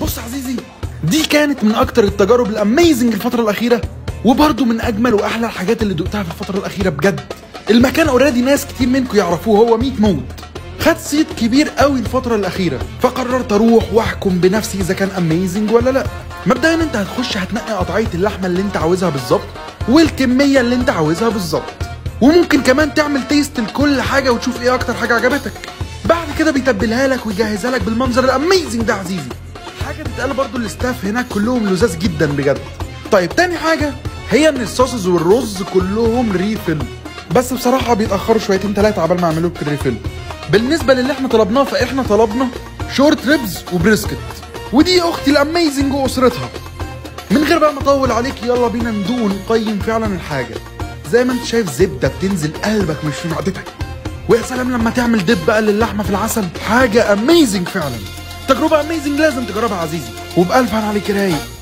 بص يا عزيزي دي كانت من اكتر التجارب الاميزنج الفتره الاخيره وبرضه من اجمل واحلى الحاجات اللي دقتها في الفتره الاخيره بجد المكان اوريدي ناس كتير منكم يعرفوه هو ميت موت خد صيت كبير قوي الفتره الاخيره فقررت اروح واحكم بنفسي اذا كان اميزنج ولا لا مبدئيا انت هتخش هتنقي قطعيه اللحمه اللي انت عاوزها بالظبط والكميه اللي انت عاوزها بالظبط وممكن كمان تعمل تيست لكل حاجه وتشوف ايه اكتر حاجه عجبتك بعد كده بيتبلها لك ويجهزها لك بالمنظر الاميزنج ده يا عزيزي حاجه تتقال برضو الاستاف هناك كلهم لذاذ جدا بجد طيب تاني حاجه هي ان الصوصز والرز كلهم ريفل بس بصراحه بيتاخروا شويتين ثلاثه عبال ما يعملوا لك الريفل بالنسبه للي احنا طلبناه فاحنا طلبنا شورت ريبز وبريسكت ودي اختي الاميزنج واسرتها من غير بقى ما اطول عليك يلا بينا ندوق ونقيم فعلا الحاجه زي ما انت شايف زبده بتنزل قلبك مش في معدتك ويا سلام لما تعمل دب بقى للحمه في العسل حاجه اميزنج فعلا تجربه اميزنج لازم تجربها يا عزيزي وبألف هنا عليك رايق